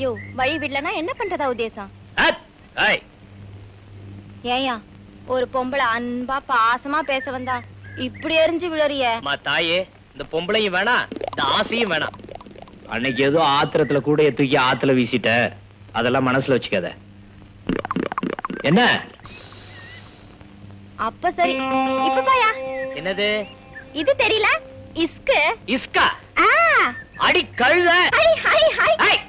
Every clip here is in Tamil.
யோ வழி விடலனா என்ன பண்றதா உத்தேசம் அத், ஏய், ஏயா ஒரு பொம்பளை அன்பா பாசமா பேச வந்தா இப்படி எரிஞ்சு விழறிய அம்மா தாயே இந்த பொம்பளையும் வேணாம் இந்த ஆசையும் வேணாம் அன்னைக்கு ஏதோ ஆத்திரத்துல கூட தூக்கி ஆத்துல வீசிட்ட அதெல்லாம் மனசுல வச்சுக்காத என்ன அப்ப சரி இப்ப பாயா என்னது இது தெரியல இஸ்கு இஸ்கா ஆ அடி கழுத ஹை ஹை ஹை ஏய்.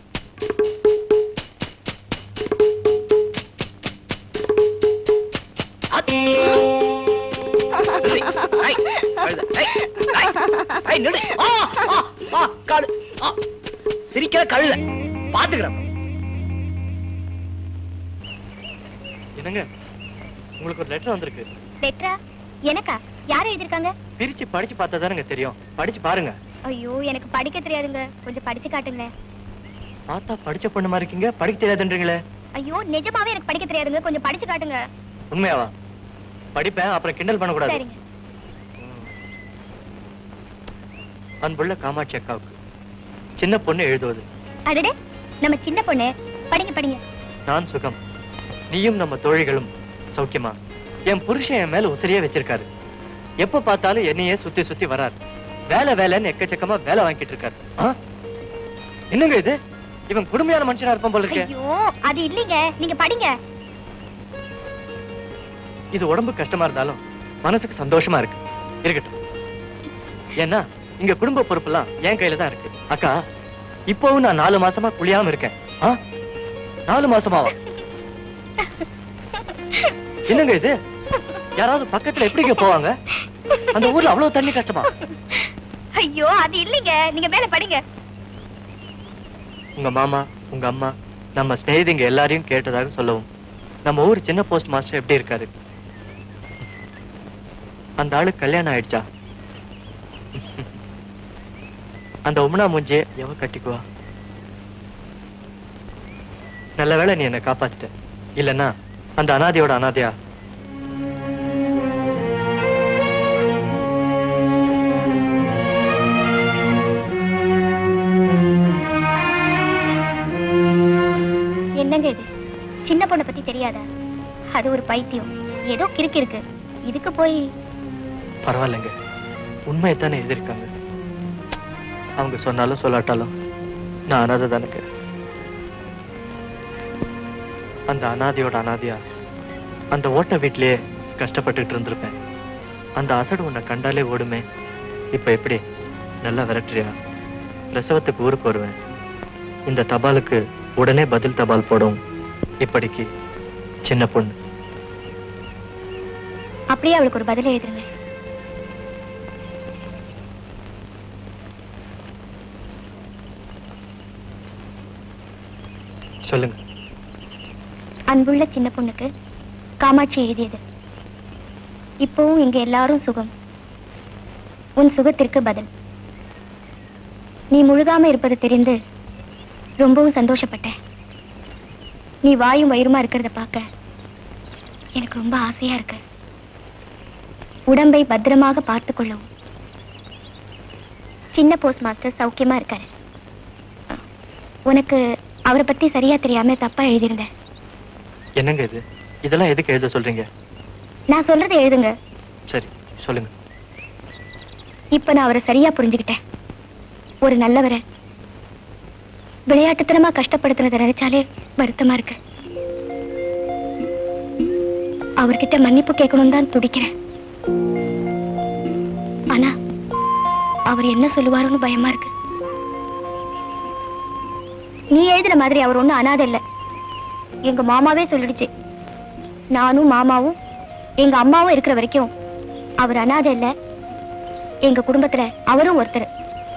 அத். நில்லு. ஏய், கழுத. ஏய், ஏய், ஏய், நில்லு. ஆ, ஆ, ஆ, கழு. ஆ. சிரிக்கிற கழுத பாத்துக்கிறேன் என்னங்க உங்களுக்கு ஒரு லெட்டர் வந்திருக்கு லெட்டரா எனக்கா யார் எழுதிருக்காங்க பிரிச்சு படிச்சு பார்த்தா தானங்க தெரியும் படிச்சு பாருங்க ஐயோ எனக்கு படிக்க தெரியாதுங்க கொஞ்சம் படிச்சு காட்டுங்க பார்த்தா படிச்ச பொண்ணு மாதிரி இருக்கீங்க படிக்க தெரியாதுன்றீங்களே ஐயோ நிஜமாவே எனக்கு படிக்க தெரியாதுங்க கொஞ்சம் படிச்சு காட்டுங்க உண்மையாவா படிப்பேன் அப்புறம் கிண்டல் பண்ணக்கூடாது சரிங்க அன்புள்ள காமாட்சி அக்காவுக்கு சின்ன பொண்ணு எழுதுவது அடடே நம்ம சின்ன பொண்ணு படிங்க படிங்க நான் சுகம் நீயும் நம்ம தோழிகளும் சௌக்கியமா என் புருஷன் என் மேல உசிரியே வச்சிருக்காரு எப்ப பார்த்தாலும் என்னையே சுத்தி சுத்தி வராரு வேலை வேலைன்னு எக்கச்சக்கமா வேலை வாங்கிட்டு இருக்காரு ஆ? என்னங்க இது இவன் கொடுமையான மனுஷனா இருப்பான் போல இருக்கே ஐயோ அது இல்லீங்க நீங்க படிங்க இது உடம்பு கஷ்டமா இருந்தாலும் மனசுக்கு சந்தோஷமா இருக்கு இருக்கட்டும் ஏன்னா இங்க குடும்ப பொறுப்பெல்லாம் என் கையில தான் இருக்கு அக்கா இப்பவும் நான் நாலு மாசமா குளியாம இருக்கேன் ஆ? நாலு மாசமாவா என்னங்க இது யாராவது பக்கத்துல எப்படிங்க போவாங்க அந்த ஊர்ல அவ்வளவு தண்ணி கஷ்டமா ஐயோ அது இல்லீங்க நீங்க மேல படிங்க உங்க மாமா உங்க அம்மா நம்ம ஸ்நேகிதிங்க எல்லாரையும் கேட்டதாக சொல்லவும் நம்ம ஊர் சின்ன போஸ்ட் மாஸ்டர் எப்படி இருக்காரு அந்த ஆளு கல்யாணம் ஆயிடுச்சா அந்த உமனா மூஞ்சிய எவ கட்டிக்குவா நல்ல வேளை நீ என்ன காப்பாத்திட்ட இல்லன்னா அந்த அனாதையோட அனாதையா என்னங்க இது சின்ன பொண்ணை பத்தி தெரியாதா அது ஒரு பைத்தியம் ஏதோ கிறுக்கு இருக்கு இதுக்கு போய் பரவாயில்லைங்க உண்மையை தானே எதிர்க்காங்க அவங்க சொன்னாலும் சொல்லாட்டாலும் நான் அனாதை தானுங்க அந்த அனாதையோட அனாதையா அந்த ஓட்ட வீட்லயே கஷ்டப்பட்டுட்டு இருந்திருப்பேன் அந்த அசடு உன்னை கண்டாலே ஓடுமே இப்ப எப்படி நல்லா விரட்டுறியா பிரசவத்துக்கு ஊருக்கு வருவேன் இந்த தபாலுக்கு உடனே பதில் தபால் போடும் இப்படிக்கு சின்ன பொண்ணு அப்படியே அவளுக்கு ஒரு பதில் எழுதுங்க சொல்லுங்க அன்புள்ள சின்ன பொண்ணுக்கு காமாட்சி எழுதியது இப்போவும் இங்க எல்லாரும் சுகம் உன் சுகத்திற்கு பதில் நீ முழுகாம இருப்பது தெரிந்து ரொம்பவும் சந்தோஷப்பட்டேன் நீ வாயும் வயிறுமா இருக்கிறத பார்க்க எனக்கு ரொம்ப ஆசையா இருக்கு உடம்பை பத்திரமாக பார்த்து கொள்ளவும் சின்ன போஸ்ட் மாஸ்டர் சௌக்கியமா இருக்காரு உனக்கு அவரை பத்தி சரியா தெரியாம தப்பா எழுதியிருந்தேன் என்னங்க இது இதெல்லாம் எதுக்கு எழுத சொல்றீங்க நான் சொல்றதை எழுதுங்க சரி சொல்லுங்க இப்ப நான் அவரை சரியா புரிஞ்சுக்கிட்டேன் ஒரு நல்லவரை விளையாட்டுத்தனமா கஷ்டப்படுத்துறத நினைச்சாலே வருத்தமா இருக்கு அவர்கிட்ட மன்னிப்பு கேட்கணும் தான் துடிக்கிறேன் ஆனா அவர் என்ன சொல்லுவாருன்னு பயமா இருக்கு நீ எழுதுற மாதிரி அவர் ஒண்ணும் அனாதை இல்ல எங்க மாமாவே சொல்லிடுச்சு நானும் மாமாவும் எங்க அம்மாவும் இருக்கிற வரைக்கும் அவர் அனாதை இல்ல எங்க குடும்பத்துல அவரும் ஒருத்தர்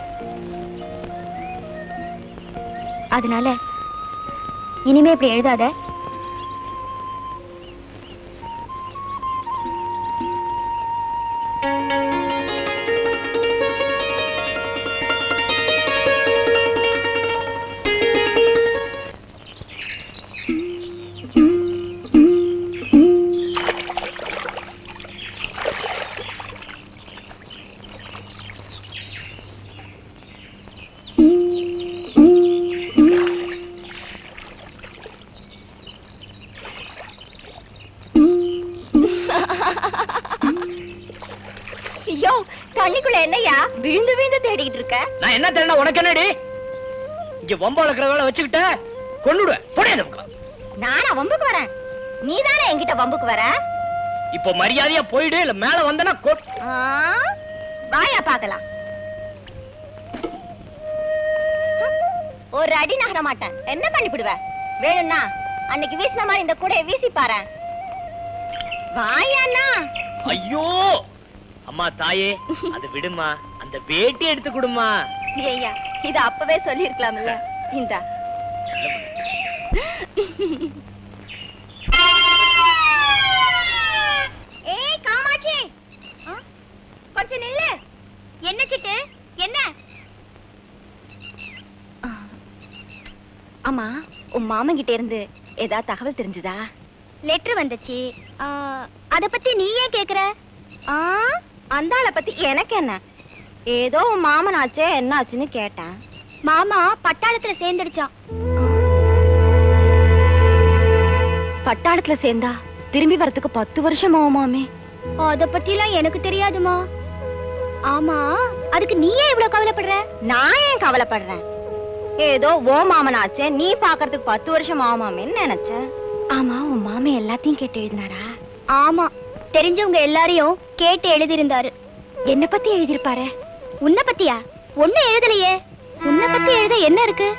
அதனால இனிமே இப்படி எழுதாத வீட்டுல என்னையா விழுந்து விழுந்து தேடிக்கிட்டு இருக்க நான் என்ன தெரியல உனக்கு என்னடி இங்க வம்பா இருக்கிற வேலை வச்சுக்கிட்ட கொன்னுடுவேன் போடே இந்த பக்கம். நானா வம்புக்கு வரேன் நீ தானே என்கிட்ட வம்புக்கு வர இப்போ மரியாதையா போயிடு இல்ல மேல வந்தனா கொட் ஆ? வாயா பார்க்கலாம் ஒரு அடி நகர மாட்டேன் என்ன பண்ணிவிடுவ வேணும்னா அன்னைக்கு வீசின மாதிரி இந்த கூடைய வீசி பாரு வாயாண்ணா ஐயோ அம்மா தாயே அது விடுமா அந்த வேட்டி எடுத்து கொடுமா ஐயா இது அப்பவே சொல்லி இருக்கலாம்ல இந்தா ஏய் காமாட்சி ஆ? கொஞ்சம் நில்லு என்ன சிட்டு என்ன ஆமா உன் மாமன் கிட்ட இருந்து ஏதாவது தகவல் தெரிஞ்சதா லெட்டர் வந்துச்சு அத பத்தி நீ ஏன் கேக்குற அந்த ஆளை பத்தி எனக்கு என்ன ஏதோ உன் மாமன் ஆச்சே என்ன ஆச்சுன்னு கேட்டேன் மாமா பட்டாளத்துல சேர்ந்துடுச்சான் பட்டாளத்துல சேர்ந்தா திரும்பி வரதுக்கு பத்து வருஷம் ஆகுமாமே அத பத்தி எல்லாம் எனக்கு தெரியாதுமா ஆமா அதுக்கு நீ ஏன் இவ்வளவு கவலைப்படுற நான் ஏன் கவலைப்படுறேன் ஏதோ ஓ மாமனாச்சே நீ பாக்குறதுக்கு பத்து வருஷம் ஆகுமாமேன்னு நினைச்சேன் ஆமா உன் மாமன் எல்லாத்தையும் கேட்டு எழுதினாரா ஆமா தெரிஞ்சவங்க எல்லாரையும் கேட்டு எழுதியிருந்தாரு என்ன பத்தி எழுதிருப்பாரு உன்னை பத்தியா ஒண்ணு எழுதலையே உன்னை பத்தி எழுத என்ன இருக்கு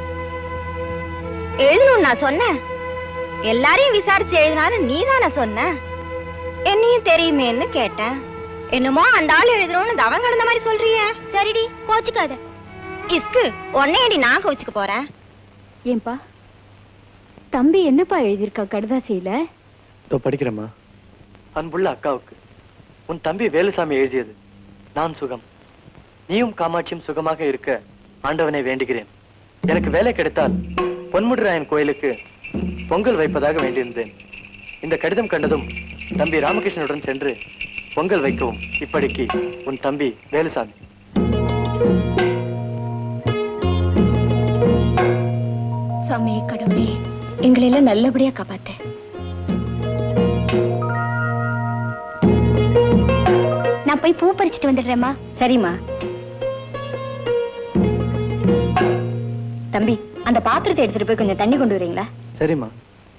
எழுதணும் நான் சொன்னேன் எல்லாரையும் விசாரிச்சு எழுதினாரு நீ தானே சொன்ன என்னையும் தெரியுமேன்னு கேட்டேன் என்னமோ அந்த ஆள் எழுதுறோம்னு தவம் கிடந்த மாதிரி சொல்றிய சரிடி கோச்சுக்காத இஸ்கு உன்னையடி நான் கோச்சுக்க போறேன் ஏன்பா தம்பி என்னப்பா எழுதியிருக்கா கடுதாசியில இதோ படிக்கிறேம்மா அன்புள்ள அக்காவுக்கு உன் தம்பி வேலுசாமி எழுதியது நான் சுகம் நீயும் காமாட்சியும் சுகமாக இருக்க ஆண்டவனை வேண்டுகிறேன் எனக்கு வேலை கிடைத்தால் பொன்முடிராயன் கோயிலுக்கு பொங்கல் வைப்பதாக வேண்டியிருந்தேன் இந்த கடிதம் கண்டதும் தம்பி ராமகிருஷ்ணனுடன் சென்று பொங்கல் வைக்கவும் இப்படிக்கு உன் தம்பி வேலுசாமி சாமி கடவுளே எங்களை எல்லாம் நல்லபடியா காப்பாத்து நான் போய் பூ பறிச்சிட்டு வந்துடுறேம்மா சரிம்மா தம்பி அந்த பாத்திரத்தை எடுத்துட்டு போய் கொஞ்சம் தண்ணி கொண்டு வரீங்களா சரிம்மா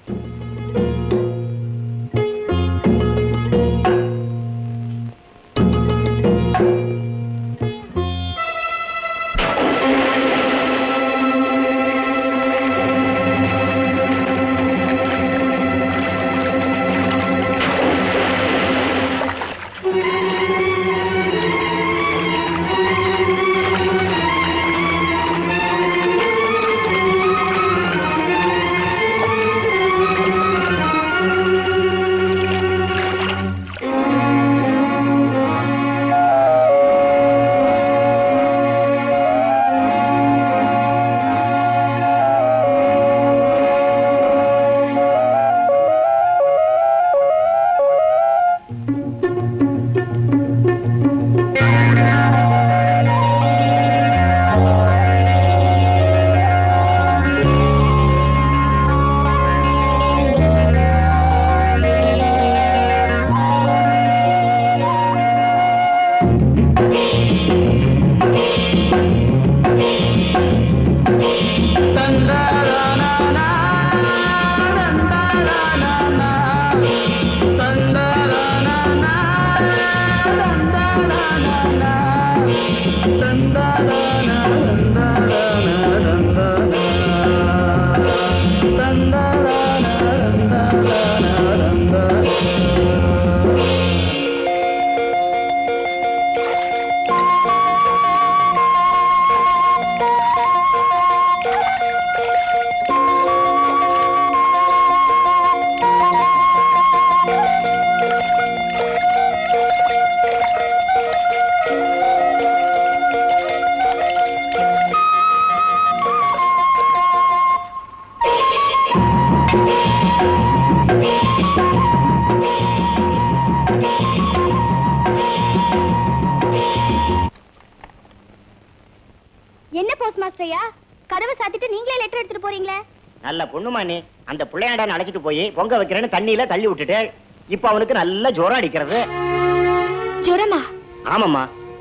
என்ன போஸ்ட் மாஸ்டரையா கதவை சாத்திட்டு நீங்களே லெட்டர் எடுத்துட்டு போறீங்களே நல்ல பொண்ணுமா நீ அந்த பிள்ளையாண்டான அழைச்சிட்டு போய் பொங்க வைக்கிறேன்னு தண்ணியில தள்ளி விட்டுட்டு இப்ப அவனுக்கு நல்ல ஜுரம் அடிக்கிறது ஜுரமா ஆமாம்மா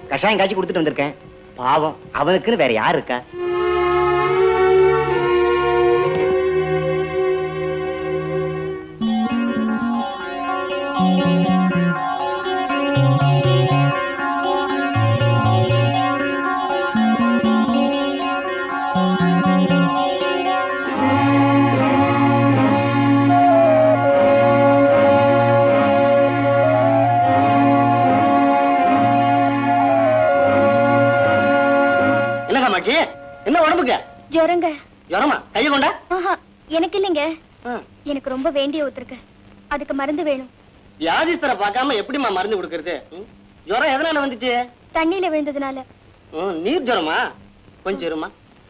கஷாயம் காய்ச்சி கொடுத்துட்டு வந்திருக்கேன் பாவம் அவனுக்குன்னு வேற யார் இருக்கா என்ன காமாட்சி என்ன உடம்புக்கு ஜுரங்க ஜுரமா கையை கொண்டா ஆஹா எனக்கு இல்லைங்க ஆ. எனக்கு ரொம்ப வேண்டிய ஒருத்தருக்கு அதுக்கு மருந்து வேணும் வியாதிஸ்தரை பார்க்காம எப்படிம்மா மருந்து கொடுக்கறது ம்? ஜுரம் எதனால வந்துச்சு தண்ணியில விழுந்ததுனால ம், நீர் ஜுரமா கொஞ்சம் இருமா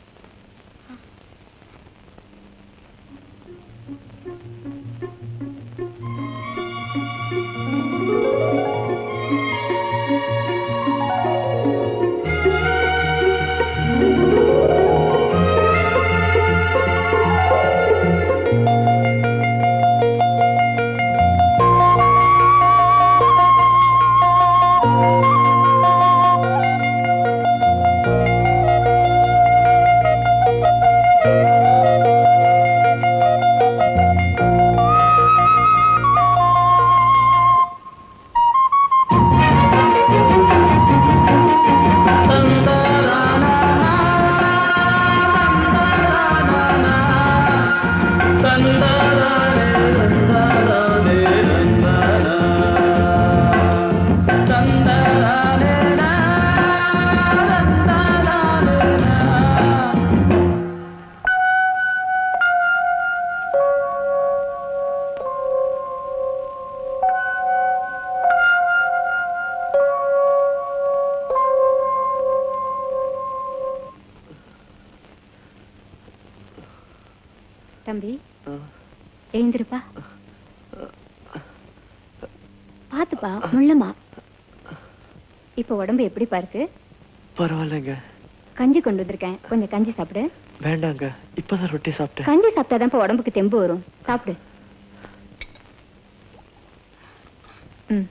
தம்பி எழுந்திருப்பா பாத்துப்பா முள்ளமா இப்ப உடம்பு எப்படி பாருக்கு பரவாயில்லைங்க கஞ்சி கொண்டு வந்திருக்கேன் கொஞ்சம் கஞ்சி சாப்பிடு வேண்டாங்க இப்பதான் ரொட்டி சாப்பிட்டேன் கஞ்சி சாப்பிட்டாதான் உடம்புக்கு தெம்பு வரும் சாப்பிடு ம்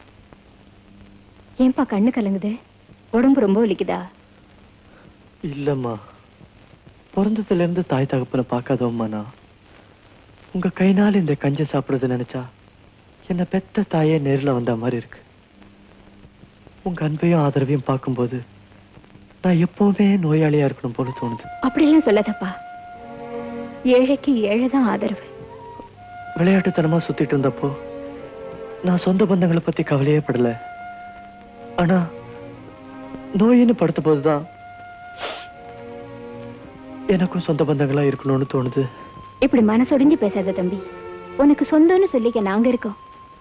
ஏன்பா கண்ணு கலங்குது உடம்பு ரொம்ப வலிக்குதா இல்லம்மா பிறந்ததுல இருந்து தாய் தகப்பனை பார்க்காதவம்மா நான் உங்க கைனால இந்த கஞ்சி சாப்பிடுறது நினைச்சா என்ன பெத்த தாயே நேர்ல வந்த மாதிரி இருக்கு உங்க அன்பையும் ஆதரவையும் பார்க்கும்போது நான் எப்பவுமே நோயாளியா இருக்கணும் போல தோணுது அப்படியெல்லாம் சொல்லாதப்பா ஏழைக்கு ஏழை தான் ஆதரவு விளையாட்டுத்தனமா சுத்திட்டு இருந்தப்போ நான் சொந்த பந்தங்களை பத்தி கவலையே படல ஆனா நோயின்னு படுத்த போதுதான் எனக்கும் சொந்த பந்தங்களா இருக்கணும்னு தோணுது இப்படி மனசொடிஞ்சு பேசாத தம்பி உனக்கு சொந்தம்னு சொல்லிக்க நாங்க இருக்கோம்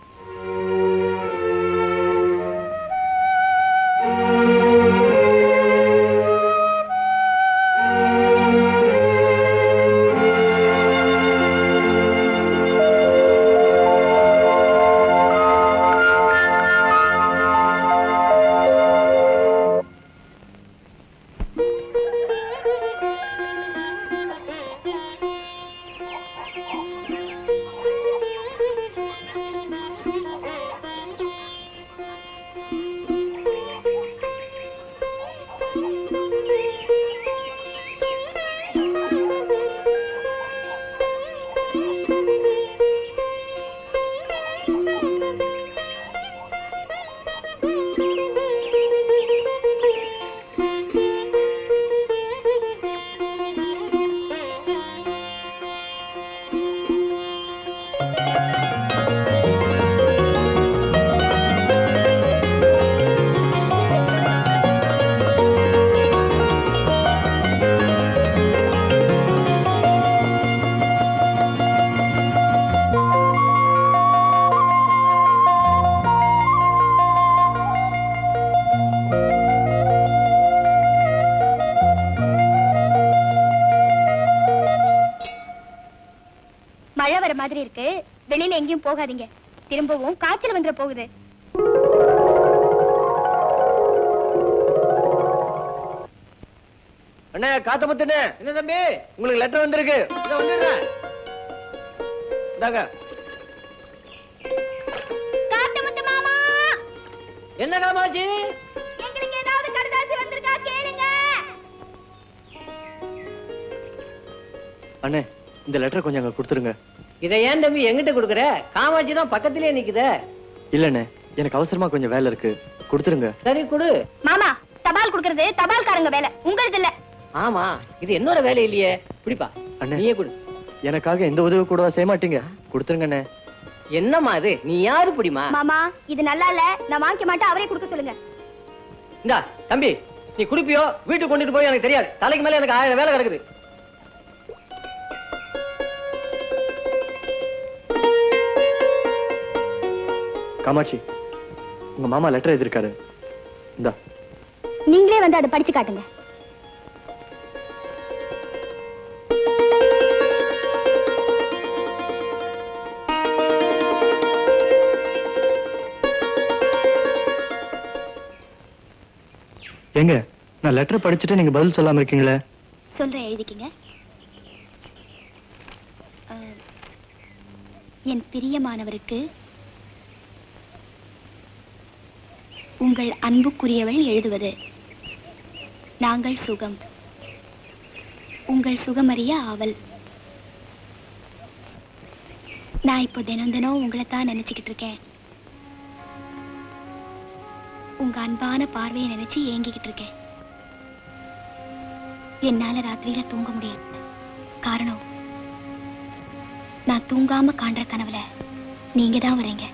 மழை வர மாதிரி இருக்கு வெளியில எங்கேயும் போகாதீங்க திரும்பவும் காய்ச்சல் வந்துட போகுது அண்ணே காத்த முத்துண்ணே என்ன தம்பி உங்களுக்கு லெட்டர் வந்திருக்கு இதோ வந்துடுங்க இந்தாங்க காத்தமுத்து மாமா என்ன காமாச்சி எங்களுக்கு அண்ணே இந்த லெட்டரை கொஞ்சம் அங்க கொடுத்துருங்க இதை ஏன் தம்பி எங்கிட்ட கொடுக்குற காமாட்சி தான் பக்கத்திலே நிக்குதே இல்லண்ணே எனக்கு அவசரமா கொஞ்சம் வேலை இருக்கு கொடுத்துருங்க சரி கொடு மாமா தபால் கொடுக்கறது தபால்காரங்க வேலை உங்களது இல்ல ஆமா இது என்னோட வேலை இல்லையே பிடிப்பா அண்ணே நீயே கொடு எனக்காக எந்த உதவி கூடவா செய்ய மாட்டீங்க கொடுத்துருங்கண்ணே என்னம்மா இது நீ யாரு பிடிமா மாமா இது நல்லா இல்ல நான் வாங்கிக்க மாட்டேன் அவரே கொடுக்க சொல்லுங்க இந்தா தம்பி நீ குடிப்பியோ வீட்டுக்கு கொண்டுட்டு போய் எனக்கு தெரியாது தலைக்கு மேல எனக்கு ஆயிரம் வேலை கிடக்குது காமாட்சி உங்க மாமா லெட்டர் எழுதிருக்காரு இந்தா நீங்களே வந்து அதை படிச்சு காட்டுங்க ஏங்க நான் லெட்டர் படிச்சுட்டு நீங்க பதில் சொல்லாம இருக்கீங்களே சொல்றேன் எழுதிக்கிங்க அஹ், என் பிரியமானவருக்கு உங்கள் அன்புக்குரியவள் எழுதுவது நாங்கள் சுகம் உங்கள் சுகமறிய ஆவல் நான் இப்போ தினம் தினம் உங்களை தான் நினைச்சுக்கிட்டு இருக்கேன் உங்க அன்பான பார்வையை நினைச்சு ஏங்கிக்கிட்டு இருக்கேன் என்னால ராத்திரியில தூங்க முடியல காரணம் நான் தூங்காம காண்ற கனவுல நீங்க தான் வரீங்க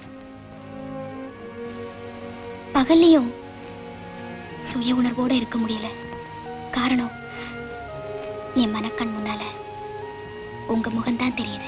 பகல்லையும் சுய உணர்வோட இருக்க முடியல காரணம் என் மனக்கண் முன்னால உங்க முகம்தான் தெரியுது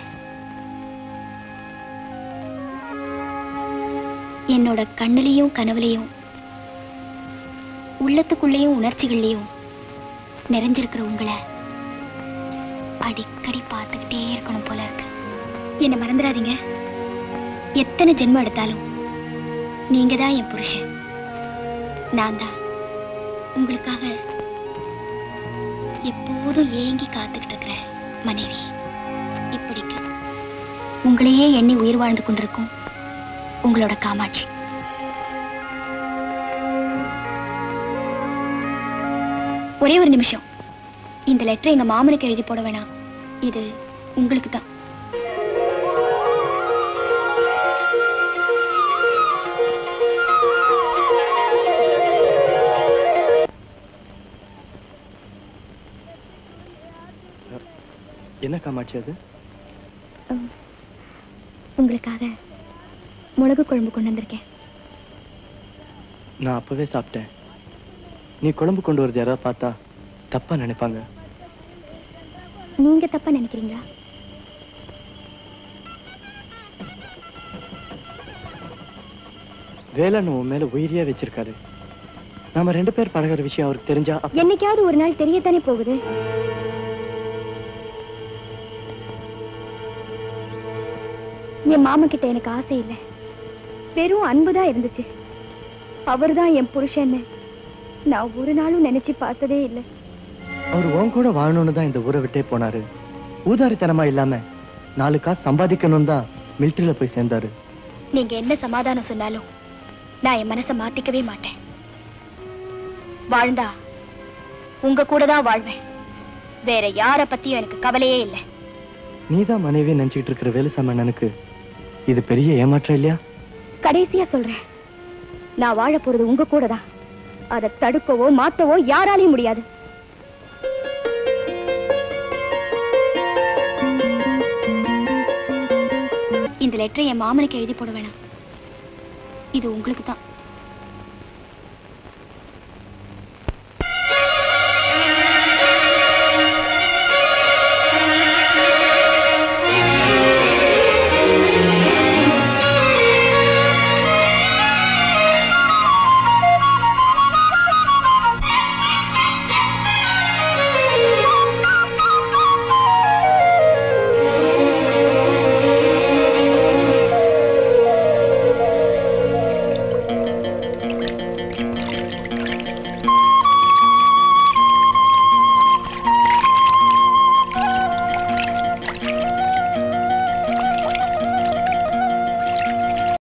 என்னோட கண்ணுலயும் கனவுலையும் உள்ளத்துக்குள்ளேயும் உணர்ச்சிகள்லயும் நிறைஞ்சிருக்கிற உங்களை அடிக்கடி பார்த்துக்கிட்டே இருக்கணும் போல இருக்கு என்னை மறந்துடாதீங்க எத்தனை ஜென்மம் எடுத்தாலும் நீங்க தான் என் புருஷன் நான் தான் உங்களுக்காக எப்போதும் ஏங்கி காத்துக்கிட்டு இருக்கிற மனைவி இப்படிக்கு உங்களையே எண்ணி உயிர் வாழ்ந்து கொண்டிருக்கும் உங்களோட காமாட்சி ஒரே ஒரு நிமிஷம் இந்த லெட்டர் எங்க மாமனுக்கு எழுதி போட வேணாம் இது உங்களுக்கு தான் என்ன காமாட்சி அது உங்களுக்காக மிளகு குழம்பு கொண்டு வந்திருக்கேன் நான் அப்பவே சாப்பிட்டேன் நீ குழம்பு கொண்டு வரது யாராவது பார்த்தா தப்பா நினைப்பாங்க நீங்க தப்பா நினைக்கிறீங்களா வேலன் உன் மேல உயிரியா வச்சிருக்காரு நாம ரெண்டு பேர் பழகுற விஷயம் அவருக்கு தெரிஞ்சா அப்ப- என்னைக்காவது ஒரு நாள் தெரியத்தானே போகுது என் மாமா கிட்ட எனக்கு ஆசை இல்லை வெறும் அன்புதான் இருந்துச்சு அவர்தான் என் புருஷன்னு நான் ஒரு நாளும் நினைச்சு பார்த்ததே இல்லை அவர் உன் கூட வாழணும்னு தான் இந்த ஊரை விட்டே போனாரு ஊதாரித்தனமா இல்லாம நாலு காசு சம்பாதிக்கணும் தான் மிலிட்டரியில போய் சேர்ந்தாரு நீங்க என்ன சமாதானம் சொன்னாலும் நான் என் மனசை மாத்திக்கவே மாட்டேன் வாழ்ந்தா உங்க கூட தான் வாழ்வேன் வேற யார பத்தியும் எனக்கு கவலையே இல்லை நீதான் மனைவி நினைச்சிட்டு இருக்கிற வேலுசாமி அண்ணனுக்கு இது பெரிய ஏமாற்றம் இல்லையா கடைசியா சொல்றேன் நான் வாழ போறது உங்க கூட தான் அதை தடுக்கவோ மாத்தவோ யாராலையும் முடியாது இந்த லெட்டரை என் மாமனுக்கு எழுதி போட வேணாம் இது உங்களுக்கு தான்